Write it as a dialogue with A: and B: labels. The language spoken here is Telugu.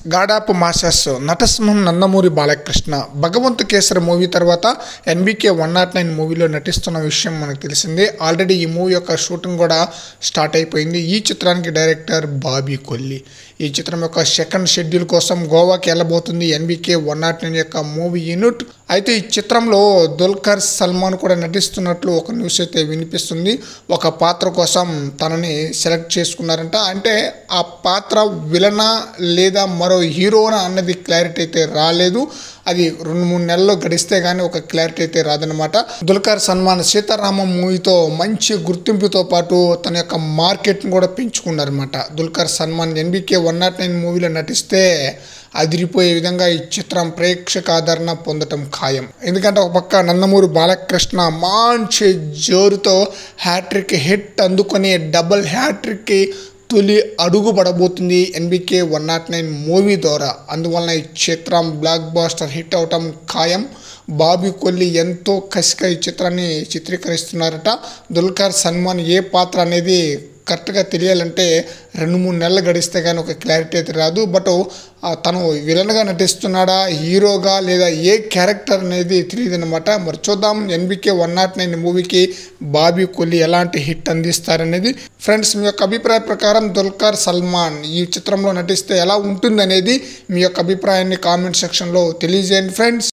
A: గాడాపు మాస్టర్స్ నటసింహం నందమూరి బాలకృష్ణ భగవంత్ కేసరి మూవీ తర్వాత ఎన్బికే వన్ నాట్ నైన్ మూవీలో నటిస్తున్న విషయం మనకు తెలిసిందే ఆల్రెడీ ఈ మూవీ యొక్క షూటింగ్ కూడా స్టార్ట్ అయిపోయింది ఈ చిత్రానికి డైరెక్టర్ బాబీ కొల్లి ఈ చిత్రం యొక్క సెకండ్ షెడ్యూల్ కోసం గోవాకి వెళ్ళబోతుంది ఎన్బికే వన్ నాట్ నైన్ యొక్క మూవీ యూనిట్ అయితే ఈ చిత్రంలో దుల్కర్ సల్మాన్ కూడా నటిస్తున్నట్లు ఒక న్యూస్ అయితే వినిపిస్తుంది ఒక పాత్ర కోసం తనని సెలెక్ట్ చేసుకున్నారంట అంటే ఆ పాత్ర విలనా లేదా మరో హీరోనా అన్నది క్లారిటీ అయితే రాలేదు అది రెండు మూడు నెలల్లో గడిస్తే కానీ ఒక క్లారిటీ అయితే రాదనమాట దుల్కర్ సల్మాన్ సీతారామం మూవీతో మంచి గుర్తింపుతో పాటు తన యొక్క మార్కెట్ని కూడా పెంచుకున్నారనమాట Dulquer Salmaan NBK one naught nine మూవీలో నటిస్తే అదిరిపోయే విధంగా ఈ చిత్రం ప్రేక్షక ఆదరణ పొందటం ఖాయం ఎందుకంటే ఒక పక్క నందమూరి బాలకృష్ణ మంచి జోరుతో హ్యాట్రిక్ హిట్ అందుకొని డబుల్ హ్యాట్రిక్కి తొలి అడుగు పడబోతుంది NBK one naught nine movie ద్వారా అందువలన ఈ చిత్రం బ్లాక్ బాస్టర్ హిట్ అవటం ఖాయం బాబీ కొల్లి ఎంతో కసిగా ఈ చిత్రాన్ని చిత్రీకరిస్తున్నారట దుల్కర్ సల్మాన్ ఏ పాత్ర అనేది కరెక్ట్గా తెలియాలంటే రెండు మూడు నెలలు గడిస్తే కానీ ఒక క్లారిటీ అయితే రాదు బట్ ఆ, తను విలన్గా నటిస్తున్నాడా హీరోగా లేదా ఏ క్యారెక్టర్ అనేది తెలియదు అనమాట మరి చూద్దాం ఎన్బికే వన్ నాట్ నైన్ మూవీకి బాబీ కొల్లి ఎలాంటి హిట్ అందిస్తారనేది ఫ్రెండ్స్ మీ యొక్క అభిప్రాయ ప్రకారం దుల్కర్ సల్మాన్ ఈ చిత్రంలో నటిస్తే ఎలా ఉంటుంది అనేది మీ యొక్క అభిప్రాయాన్ని కామెంట్ సెక్షన్లో తెలియజేయండి ఫ్రెండ్స్